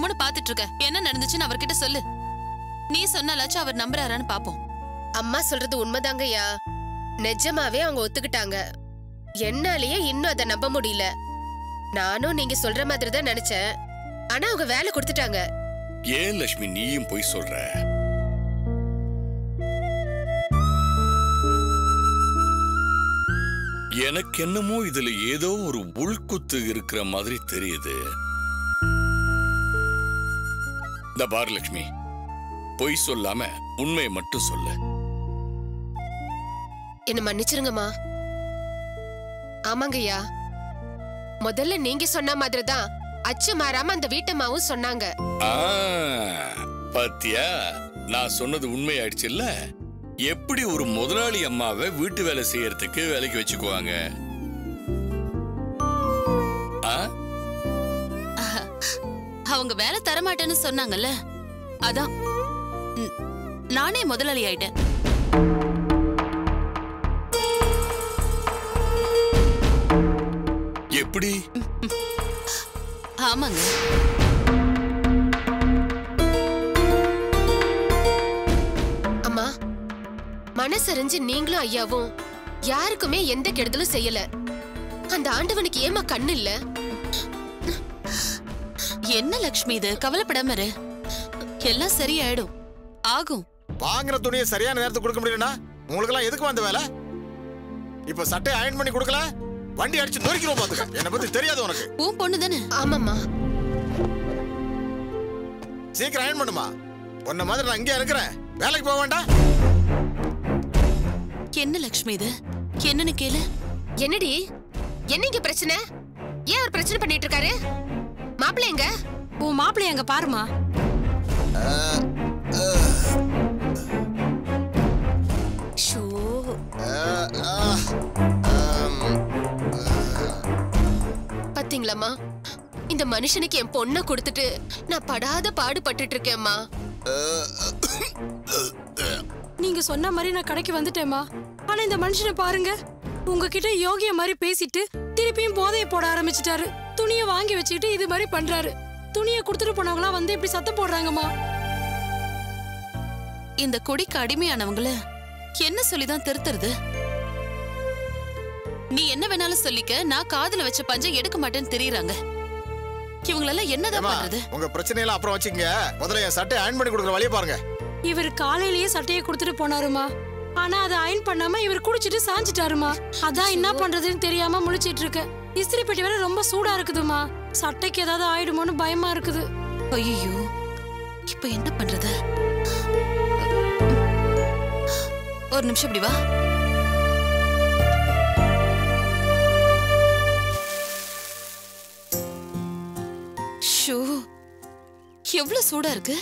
உம்முன்னு பாத்துட்டு இருக்க என்ன நடந்துச்சுன்னு அவர்கிட்ட சொல்லு நீ சொன்னாலாச்சும் அவர் நம்புறாரான்னு பாப்போம் அம்மா சொல்றது உண்மைதாங்கய்யா நிஜமாவே அவங்க ஒத்துக்கிட்டாங்க என்னாலயே இன்னும் அதை நம்ப முடியல நானும் நீங்க சொல்ற மாதிரி தான் நினைச்சேன் ஆனா அவங்க வேலை கொடுத்துட்டாங்க ஏன் லட்சுமி நீயும் போய் சொல்ற எனக்கு என்னமோ இதுல ஏதோ ஒரு உள்குத்து இருக்கிற மாதிரி தெரியுது இந்த பார் லட்சுமி பொய் சொல்லாம உண்மையை மட்டும் சொல்லு என்ன மன்னிச்சிருங்கம்மா ஆமாங்கய்யா முதல்ல நீங்க சொன்ன மாதிரி தான் அச்சு மாறாம அந்த வீட்டம்மாவும் சொன்னாங்க ஆ, பாத்தியா நான் சொன்னது உண்மையாயிடுச்சுல்ல எப்படி ஒரு முதலாளி அம்மாவை வீட்டு வேலை செய்யறதுக்கு வேலைக்கு வச்சுக்குவாங்க ஆ? அவங்க வேலை தரமாட்டேன்னு சொன்னாங்கல்ல அதான் ம், நானே முதலாளி ஆயிட்டேன் எப்படி ஆமாங்க அம்மா மனசறிஞ்சு நீங்களும் ஐயாவும் யாருக்குமே எந்த கெடுதலும் செய்யல அந்த ஆண்டவனுக்கு ஏமா கண்ணு இல்ல என்ன லக்ஷ்மி இது கவலைப்படாம இரு எல்லாம் சரியாயிடும் ஆகும் வாங்குற துணியை சரியான நேரத்துக்கு கொடுக்க முடியலனா உங்களுக்கெல்லாம் எதுக்கு வந்த வேலை இப்ப சட்டையை அயன் பண்ணி கொடுக்கல வண்டி அடிச்சு நொறுக்கிறோம் பாத்துக்க என்னை பத்தி தெரியாது உனக்கு உன் பொண்ணு தானே ஆமாம்மா சீக்கிரம் அயன் பண்ணுமா உன்ன மாதிரி நான் இங்கே இருக்கிறேன் வேலைக்கு போக வேண்டாம் என்ன லக்ஷ்மி இது என்னன்னு கேளு என்னடி என்ன இங்க பிரச்சனை ஏன் அவர் பிரச்சனை பண்ணிட்டு இருக்காரு மாப்பிள்ளை எங்க உன் மாப்பிள்ளை அங்க பாருமா ஷோ அஹ், அஹ், அம், பாத்தீங்களாம்மா இந்த மனுஷனுக்கு என் பொண்ணை கொடுத்துட்டு நான் படாத பாடுபட்டுட்டு இருக்கேம்மா நீங்க சொன்ன மாதிரி நான் கடைக்கு வந்துட்டேம்மா ஆனா இந்த மனுஷனை பாருங்க உங்ககிட்ட யோகிய மாதிரி பேசிட்டு திருப்பியும் போதையை போட ஆரம்பிச்சிட்டாரு துணியை வாங்கி வச்சுக்கிட்டு இது மாதிரி பண்றாரு துணியை கொடுத்துட்டு போனவங்களா வந்து இப்படி சத்தம் போடுறாங்கம்மா இந்த கொடிக்கு அடிமையானவங்கள என்ன சொல்லிதான் திருத்துறது நீ என்ன வேணாலும் சொல்லிக்க நான் காதுல வச்ச பஞ்சை எடுக்க மாட்டேன்னு தெரியறாங்க இவங்களெல்லாம் என்னதான் ஏம்மா, பண்றது உங்க பிரச்சனையெல்லாம் அப்புறம் வச்சுக்கங்க முதல்ல என் சட்டையை அயன் பண்ணி கொடுக்குற வழியை பாருங்க இவர் காலையிலேயே சட்டையை கொடுத்துட்டு போனாருமா ஆனா அதை அயன் பண்ணாம இவர் குடிச்சிட்டு சாஞ்சிட்டாருமா அதான் என்ன பண்றதுன்னு தெரியாம முழிச்சிட்டு இருக்க இஸ்திரி பெட்டி வேற ரொம்ப சூடா இருக்குதுமா சட்டைக்கு ஏதாவது ஆயிடுமோன்னு பயமா இருக்குது ஐயோ இப்ப என்ன பண்றது ஒரு நிமிஷம் இப்படி வா ஷோ எவ்வளவு சூடா இருக்கு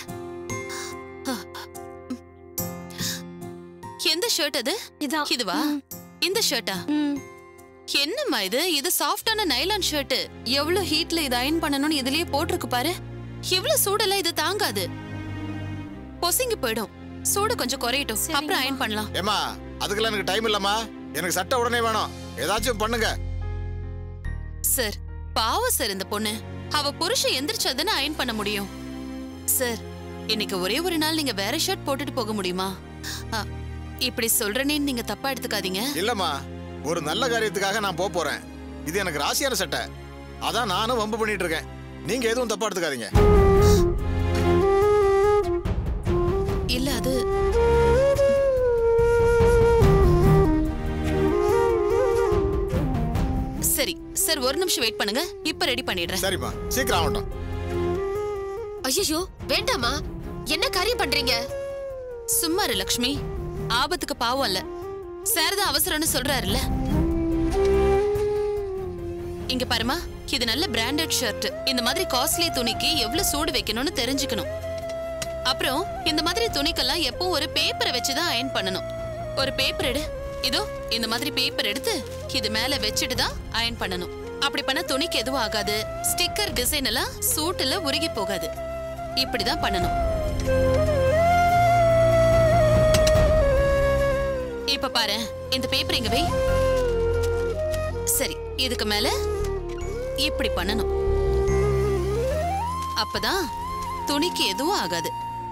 எந்த ஷர்ட் அது இதான் இதுவா இந்த ஷர்ட்டா ம். என்னம்மா இது இது சாஃப்டான நைலான் ஷர்ட் எவ்வளவு ஹீட்ல இது அயன் பண்ணணும்னு இதுலயே போட்டிருக்கு பாரு இவ்வளவு சூடெல்லாம் இது தாங்காது பொசுங்கி போயிடும் சூடு கொஞ்சம் குறையட்டும் அப்புறம் அயன் பண்ணலாம் ஏமா அதுக்கெல்லாம் எனக்கு டைம் இல்லம்மா எனக்கு சட்டை உடனே வேணும் ஏதாச்சும் பண்ணுங்க சார் பாவம் சார் இந்த பொண்ணு அவ புருஷன் எந்திரிச்சதுன்னு அயன் பண்ண முடியும் சார் இன்னைக்கு ஒரே ஒரு நாள் நீங்க வேற ஷர்ட் போட்டுட்டு போக முடியுமா அ, இப்படி சொல்றேனேன்னு நீங்க தப்பா எடுத்துக்காதீங்க இல்லம்மா ஒரு நல்ல காரியத்துக்காக நான் போக போறேன் இது எனக்கு ராசியான சட்டை அதான் நானும் வம்பு பண்ணிட்டு இருக்கேன் நீங்க எதுவும் தப்பா எடுத்துக்காதீங்க இல்ல அது சரி சார் ஒரு நிமிஷம் வெயிட் பண்ணுங்க இப்ப ரெடி பண்ணிடுறேன் சரிம்மா சீக்கிரம் ஆகட்டும் ஐயோ வேண்டாமா என்ன காரியம் பண்றீங்க சும்மா இரு லக்ஷ்மி ஆபத்துக்கு பாவம் இல்ல சார் தான் அவசரம்னு சொல்றாருல்ல இங்க பாருமா இது நல்ல பிராண்டட் ஷர்ட் இந்த மாதிரி காஸ்ட்லி துணிக்கு எவ்வளவு சூடு வைக்கணும்னு தெரிஞ்சுக்கணும் அப்புறம் இந்த மாதிரி துணிக்கெல்லாம் எப்போ ஒரு பேப்பரை வச்சுதான் அயன் பண்ணணும் ஒரு பேப்பர் எடு இதோ இந்த மாதிரி பேப்பர் எடுத்து இது மேல வச்சுட்டு தான் அயன் பண்ணணும் அப்படி பண்ண துணிக்கு எதுவும் ஆகாது ஸ்டிக்கர் டிசைன் எல்லாம் சூட்டுல உருகி போகாது இப்படிதான் பண்ணணும் இப்ப பாரு இந்த பேப்பர் இங்க வை சரி இதுக்கு மேல இப்படி பண்ணணும் அப்பதான் துணிக்கு எதுவும் ஆகாது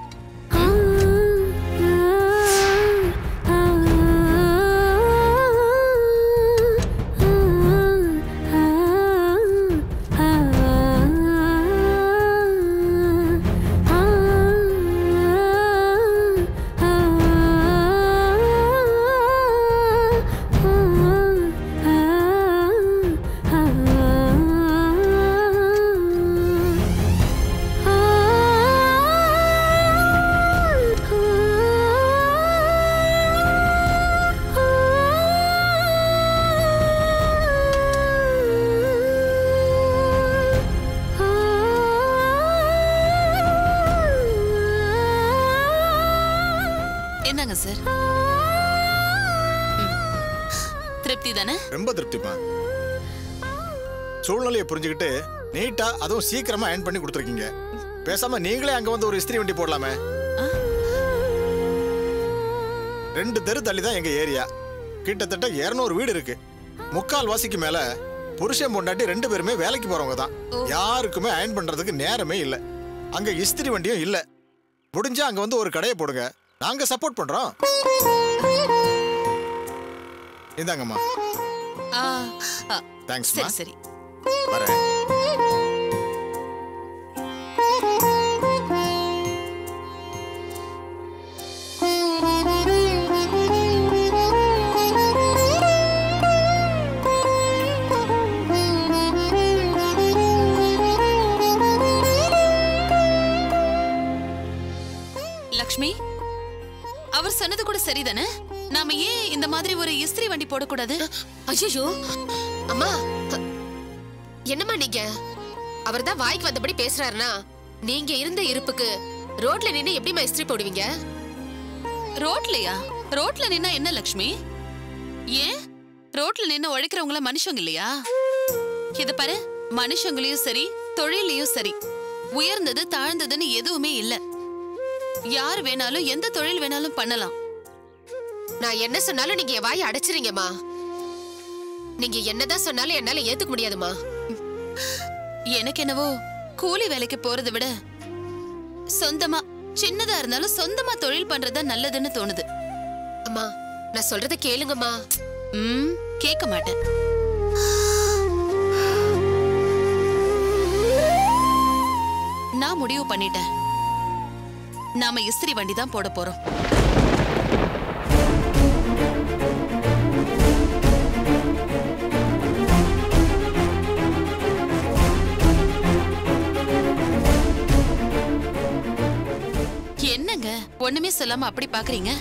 என்னங்க சார் ம். திருப்தி தானே ரொம்ப திருப்திமா சூழ்நிலையை புரிஞ்சுக்கிட்டு நீட்டா அதுவும் சீக்கிரமா அயன் பண்ணி கொடுத்துருக்கீங்க பேசாம நீங்களே அங்க வந்து ஒரு இஸ்திரி வண்டி போடலாமே ரெண்டு தெரு தள்ளி தான் எங்க ஏரியா கிட்டத்தட்ட 200 வீடு இருக்கு முக்கால் வாசிக்கு மேல புருஷன் பொண்டாட்டி ரெண்டு பேருமே வேலைக்கு போறவங்க தான் யாருக்குமே அயன் பண்றதுக்கு நேரமே இல்ல அங்க இஸ்திரி வண்டியும் இல்ல முடிஞ்சா அங்க வந்து ஒரு கடையை போடுங்க நாங்க சப்போர்ட் பண்றோம் இந்தாங்கம்மா ஆ, ஆ, தேங்க்ஸ்மா சரி சரி வரேன் லக்ஷ்மி அவர் சொன்னது கூட சரிதானே நாம ஏன் இந்த மாதிரி ஒரு இஸ்திரி வண்டி போடக்கூடாது ஐயோ அம்மா அ- என்னம்மா நீங்க அவர்தான் வாய்க்கு வந்தபடி பேசுறாருனா நீங்க இருந்த இருப்புக்கு ரோட்ல நின்னு எப்படிம்மா இஸ்திரி போடுவீங்க ரோட்லயா ரோட்ல நின்னா என்ன லக்ஷ்மி ஏன் ரோட்ல நின்னு உழைக்கிறவங்கள மனுஷங்க இல்லையா இத பாரு மனுஷங்களையும் சரி தொழிலையும் சரி உயர்ந்தது தாழ்ந்ததுன்னு எதுவுமே இல்ல யார் வேணாலும் எந்த தொழில் வேணாலும் பண்ணலாம் நான் என்ன சொன்னாலும் நீங்க என் வாயை அடைச்சிருங்கம்மா நீங்க என்னதான் சொன்னாலும் என்னால ஏத்துக்க முடியாதுமா எனக்கு என்னவோ கூலி வேலைக்கு போறதை விட சொந்தமா சின்னதா இருந்தாலும் சொந்தமா தொழில் பண்றதா நல்லதுன்னு தோணுது அம்மா நான் சொல்றத கேளுங்கம்மா ம் கேட்க மாட்டேன் நான் முடிவு பண்ணிட்டேன் நாம இஸ்திரி வண்டி தான் போட போறோம் என்னங்க ஒண்ணுமே சொல்லாம அப்படி பாக்குறீங்க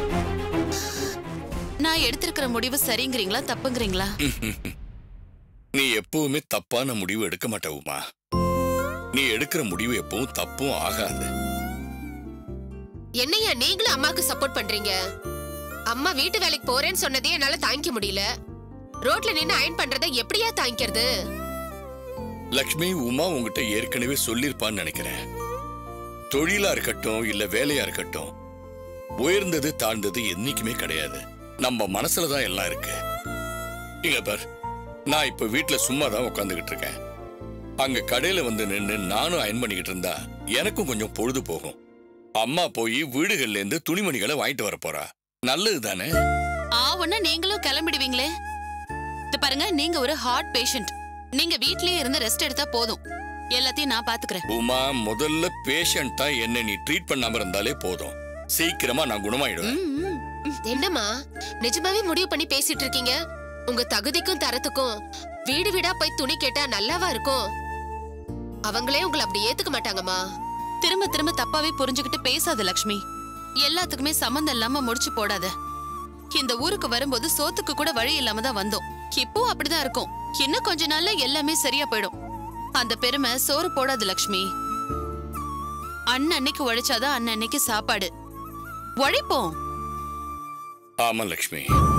நான் எடுத்திருக்கிற முடிவு சரிங்கிறீங்களா தப்புங்கிறீங்களா நீ எப்பவுமே தப்பான முடிவு எடுக்க மாட்ட உமா நீ எடுக்கிற முடிவு எப்பவும் தப்பும் ஆகாது என்னையா நீங்களும் அம்மாக்கு சப்போர்ட் பண்றீங்க அம்மா வீட்டு வேலைக்கு போறேன்னு சொன்னதே என்னால தாங்கிக்க முடியல ரோட்ல நின்னு அயன் பண்றதை எப்படியா தாங்கிக்கிறது லக்ஷ்மி உமா உங்ககிட்ட ஏற்கனவே சொல்லிருப்பான்னு நினைக்கிறேன் தொழிலா இருக்கட்டும் இல்ல வேலையா இருக்கட்டும் உயர்ந்தது தாழ்ந்தது என்னைக்குமே கிடையாது நம்ம மனசுல தான் எல்லாம் இருக்கு இங்க பார் நான் இப்ப வீட்ல சும்மா தான் உட்காந்துக்கிட்டு இருக்கேன் அங்க கடையில வந்து நின்னு நானும் அயன் பண்ணிக்கிட்டு இருந்தா எனக்கும் கொஞ்சம் பொழுது போகும் அம்மா போய் வீடுகள்ல இருந்து துணிமணிகளை வாங்கிட்டு வர போறா நல்லது தானே ஆவுன்னா நீங்களும் கிளம்பிடுவீங்களே இது பாருங்க நீங்க ஒரு ஹார்ட் பேஷண்ட் நீங்க வீட்லயே இருந்து ரெஸ்ட் எடுத்தா போதும் எல்லாத்தையும் நான் பாத்துக்கிறேன் உமா முதல்ல பேஷண்டா என்ன நீ ட்ரீட் பண்ணாம இருந்தாலே போதும் சீக்கிரமா நான் குணமாயிடுவேன் ம், ம். என்னம்மா நிஜமாவே முடிவு பண்ணி பேசிட்டு இருக்கீங்க உங்க தகுதிக்கும் தரத்துக்கும் வீடு வீடா போய் துணி கேட்டா நல்லாவா இருக்கும் அவங்களே உங்களை அப்படி ஏத்துக்க மாட்டாங்கம்மா திரும்ப திரும்ப தப்பாவே புரிஞ்சுக்கிட்டு பேசாத லக்ஷ்மி எல்லாத்துக்குமே சம்மந்தம் இல்லாம முடிச்சு போடாத இந்த ஊருக்கு வரும்போது சோத்துக்கு கூட வழி இல்லாம தான் வந்தோம் இப்போ அப்படிதான் இருக்கும் இன்னும் கொஞ்ச நாள்ல எல்லாமே சரியா போயிடும் அந்த பெருமை சோறு போடாது லக்ஷ்மி அன்னன்னைக்கு உழைச்சாதான் அன்னன்னைக்கு சாப்பாடு உழைப்போம் ஆமா லக்ஷ்மி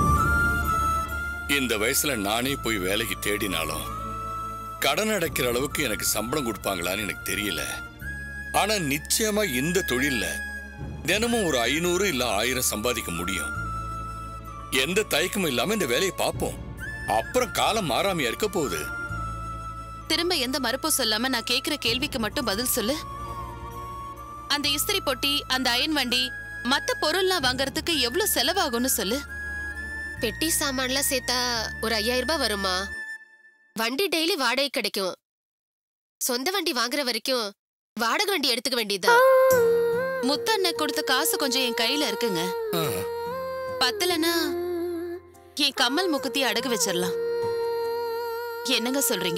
இந்த வயசுல நானே போய் வேலைக்கு தேடினாலும் கடன் அடைக்கிற அளவுக்கு எனக்கு சம்பளம் கொடுப்பாங்களான்னு எனக்கு தெரியல ஆனா நிச்சயமா இந்த தொழில்ல தினமும் ஒரு ஐநூறு இல்ல ஆயிரம் சம்பாதிக்க முடியும் எந்த தயக்கமும் இல்லாம இந்த வேலையை பார்ப்போம் அப்புறம் காலம் மாறாமையா இருக்க போகுது திரும்ப எந்த மறுப்பும் சொல்லாம நான் கேக்குற கேள்விக்கு மட்டும் பதில் சொல்லு அந்த இஸ்திரி பொட்டி அந்த அயன் வண்டி மத்த பொருள்லாம் வாங்குறதுக்கு எவ்வளவு செலவாகும்னு சொல்லு பெட்டி சாமான்லாம் சேர்த்தா ஒரு ஐயாயிரம் ரூபாய் வருமா வண்டி டெய்லி வாடகை கிடைக்கும் சொந்த வண்டி வாங்குற வரைக்கும் வாடகை வண்டி எடுத்துக்க வேண்டியதுதான் முத்தண்ண கொடுத்த காசு கொஞ்சம் என் கையில இருக்குங்க பத்தலனா என் கம்மல் முக்குத்தி அடகு வச்சிடலாம் என்னங்க சொல்றீங்க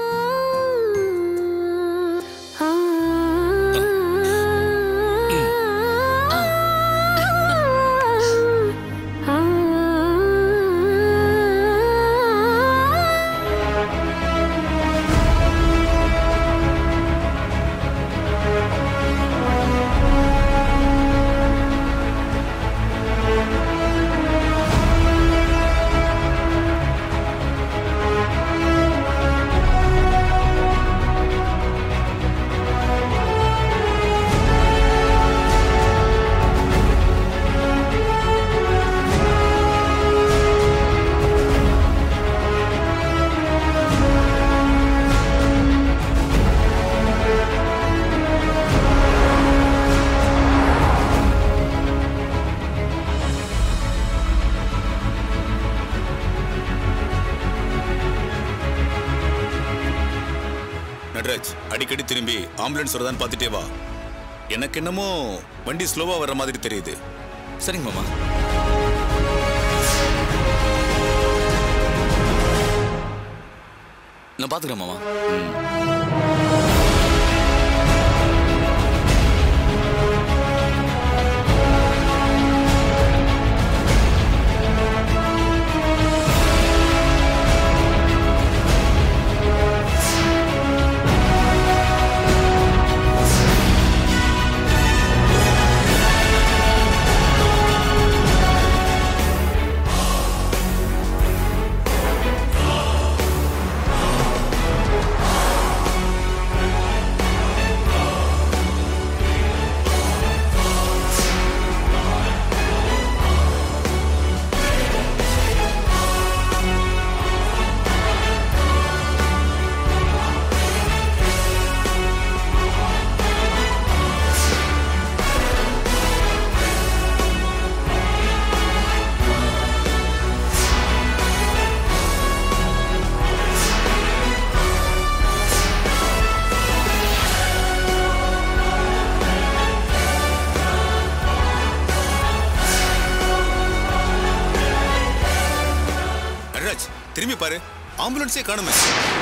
நட்ராஜ் அடிக்கடி திரும்பி ஆம்புலன்ஸ் வருதான்னு பார்த்துட்டே வா எனக்கு என்னமோ வண்டி ஸ்லோவா வர்ற மாதிரி தெரியுது சரிங்க மாமா நான் பாத்துக்கிறேன் மாமா நட்ராஜ் திரும்பி பாரு ஆம்புலன்ஸே காணுமே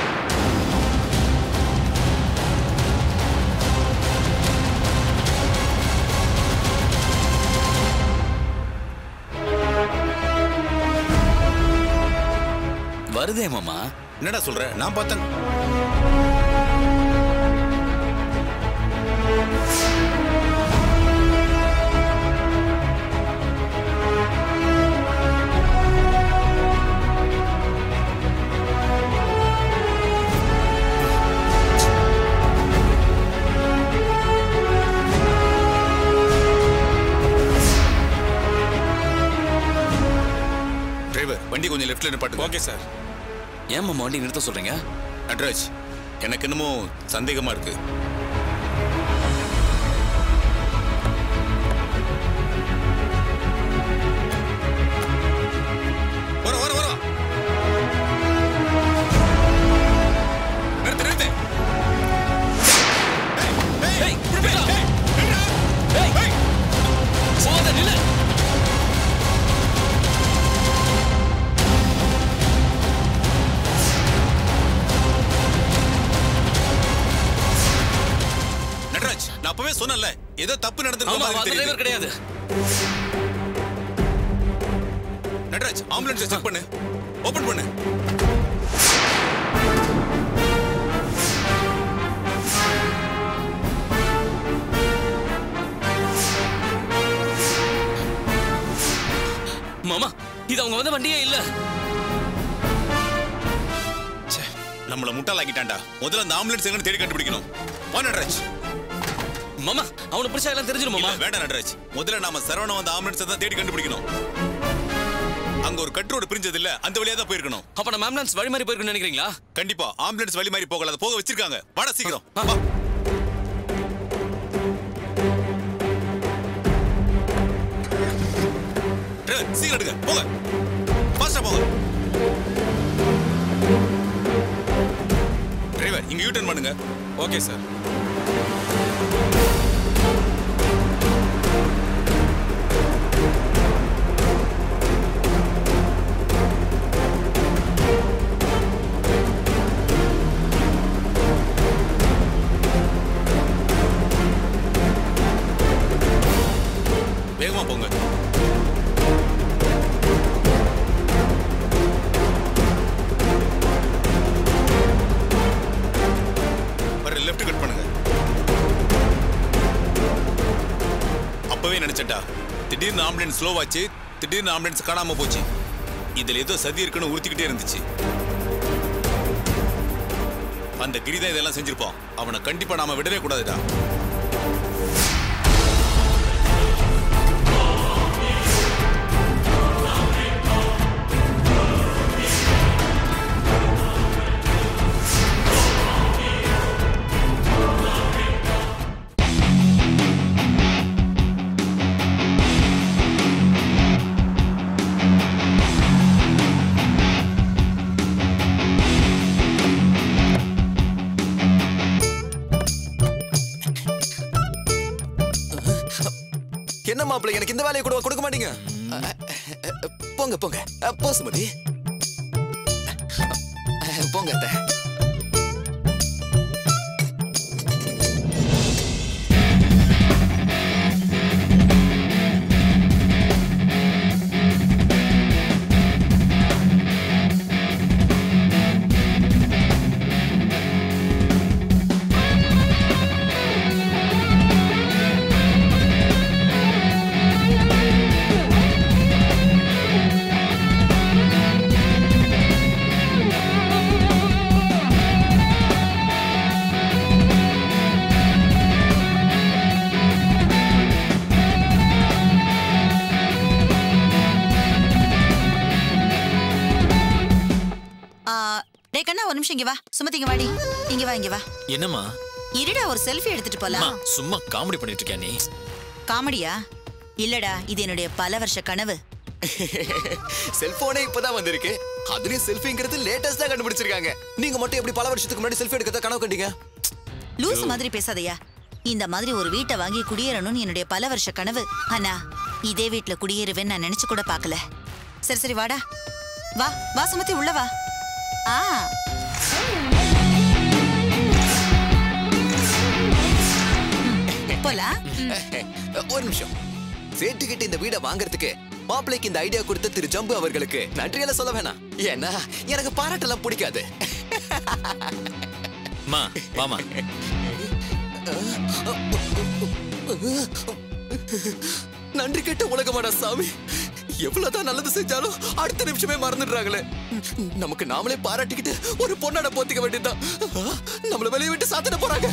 வருதே மாமா என்னடா சொல்ற நான் பார்த்தேன் டிரைவர் வண்டி கொஞ்சம் லெஃப்ட்ல நிப்பாட்டு ஓகே சார் ஏன் மாமா வண்டி நிறுத்த சொல்றீங்க நட்ராஜ் எனக்கு என்னமோ சந்தேகமா இருக்கு வர வர வர நிறுத்து நிறுத்து ஏய், திருப்பிடா. ஏய், போகாத, நில்லு. நட்ராஜ் நான் அப்பவே சொன்னேன்ல ஏதோ தப்பு நடந்திருக்க ஆமா, மாதிரி அந்த தெரியுது. டிரைவர் கிடையாது நட்ராஜ் ஆம்புலன்ஸ் செக் பண்ணு ஓபன் பண்ணு மாமா இது அவங்க வந்த வண்டியே இல்ல ச்சே, நம்மள முட்டாளாக்கிட்டான்டா முதல்ல அந்த ஆம்புலன்ஸ் எங்கன்னு தேடி கண்டுபிடிக்கணும் வா நட்ராஜ் மாமா அவனை பிடிச்சா எல்லாம் தெரிஞ்சிடும் இல்ல, மாமா வேண்டாம் நட்ராஜ் முதல்ல நாம சரவண வந்த ஆம்புலன்ஸ் தான் தேடி கண்டுபிடிக்கணும் அங்க ஒரு கட்ரோடு பிரிஞ்சது இல்ல அந்த வழியா தான் போயிருக்கணும் அப்ப நம்ம ஆம்புலன்ஸ் வழி மாதிரி போயிருக்குன்னு நினைக்கிறீங்களா கண்டிப்பா ஆம்புலன்ஸ் வழி மாதிரி போகல அதை போக வச்சிருக்காங்க வாடா சீக்கிரம் வா சீக்கிரம் எடுங்க போங்க ஃபாஸ்டா போங்க டிரைவர் இங்க யூ டர்ன் பண்ணுங்க ஓகே சார் வேகமா போங்க வர லெஃப்ட் கட் பண்ணுங்க அப்பவே நினைச்சேன்டா திடீர்னு ஆம்புலன்ஸ் ஸ்லோவாச்சு திடீர்னு ஆம்புலன்ஸ் காணாம போச்சு இதுல ஏதோ சதி இருக்குன்னு உறுத்திக்கிட்டே இருந்துச்சு அந்த கிரிதான் இதெல்லாம் செஞ்சிருப்பான் அவனை கண்டிப்பா நாம விடவே கூடாதுடா என்ன மாப்பிள்ள எனக்கு இந்த வேலையை கூட கொடுக்க மாட்டீங்க போங்க போங்க அ, போ சுமதி அ, போங்க அத்தை ஆ, டேய் கண்ணா ஒரு நிமிஷம் இங்க வா சுமதி இங்க வாடி இங்க வா இங்க வா என்னம்மா இருடா ஒரு செல்ஃபி எடுத்துட்டு அம்மா போலாம் சும்மா காமெடி பண்ணிட்டு இருக்கியா நீ காமெடியா இல்லடா இது என்னுடைய பல வருஷ கனவு செல்போனே இப்பதான் வந்திருக்கு அதுலயும் செல்ஃபிங்கிறது லேட்டஸ்டா கண்டுபிடிச்சிருக்காங்க நீங்க மட்டும் எப்படி பல வருஷத்துக்கு முன்னாடி செல்ஃபி எடுக்கிறத கனவு கண்டீங்க லூஸ் மாதிரி பேசாதயா இந்த மாதிரி ஒரு வீட்டை வாங்கி குடியேறணும்னு என்னுடைய பல வருஷ கனவு ஆனா இதே வீட்ல குடியேறுவேன்னு நான் நினைச்சு கூட பார்க்கல சரி சரி வாடா வா வா சுமதி உள்ள வா ஆ ம், போலாம் ஒரு நிமிஷம் சேட்டுக்கிட்ட இந்த வீடை வாங்குறதுக்கு மாப்பிள்ளைக்கு இந்த ஐடியா கொடுத்த திரு ஜம்பு அவர்களுக்கு நன்றியெல்லாம் சொல்ல வேணாம் ஏன்னா எனக்கு பாராட்டெல்லாம் பிடிக்காது அம்மா வாமா நன்றி கெட்ட உலகமாடா சாமி எவ்வளவுதான் நல்லது செஞ்சாலும் அடுத்த நிமிஷமே மறந்துடுறாங்களே நமக்கு நாமளே பாராட்டிக்கிட்டு ஒரு பொண்ணாட போத்திக்க வேண்டியதுதான் நம்மள வெளியே விட்டு சாத்திட போறாங்க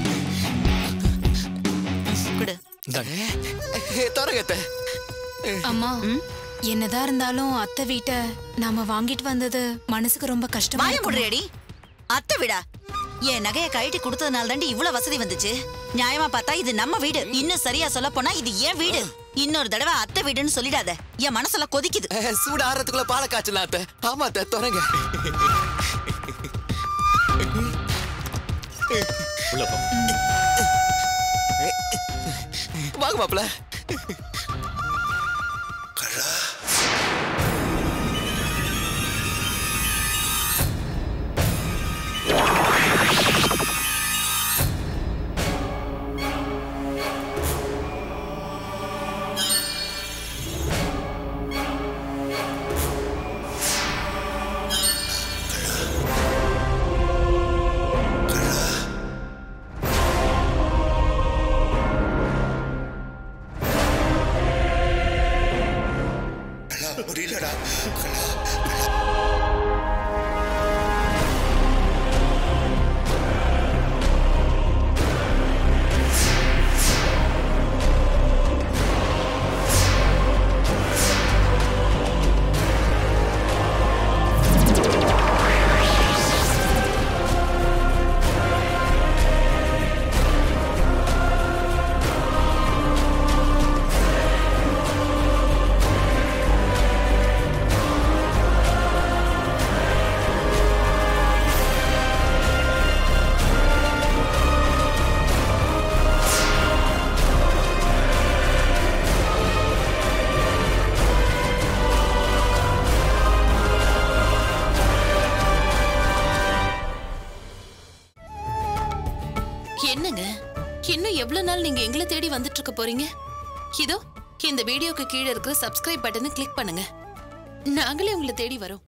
குடு தரகத்தை அம்மா என்னதான் இருந்தாலும் அத்தை வீட்டை நாம வாங்கிட்டு வந்தது மனசுக்கு ரொம்ப கஷ்டமா வாய இருக்குமா? முடுறியடி அத்தை விடா என் நகையை கழட்டி கொடுத்ததுனால தாண்டி இவ்வளவு வசதி வந்துச்சு நியாயமா பார்த்தா இது நம்ம வீடு இன்னும் சரியா சொல்ல போனா இது என் வீடு இன்னொரு தடவை அத்தை வீடுன்னு சொல்லிடாத என் மனசெல்லாம் கொதிக்குது சூடு ஆறதுக்குள்ள பாலை காய்ச்சலாம் அத்தை ஆமா அத்தை தொடங்க உள்ள போ வாங்க மாப்பிள்ள என்னங்க இன்னும் எவ்வளவு நாள் நீங்க எங்களை தேடி வந்துட்டு இருக்க போறீங்க இதோ இந்த வீடியோக்கு கீழே இருக்கிற சப்ஸ்கிரைப் பட்டனை கிளிக் பண்ணுங்க நாங்களே உங்களை தேடி வரோம்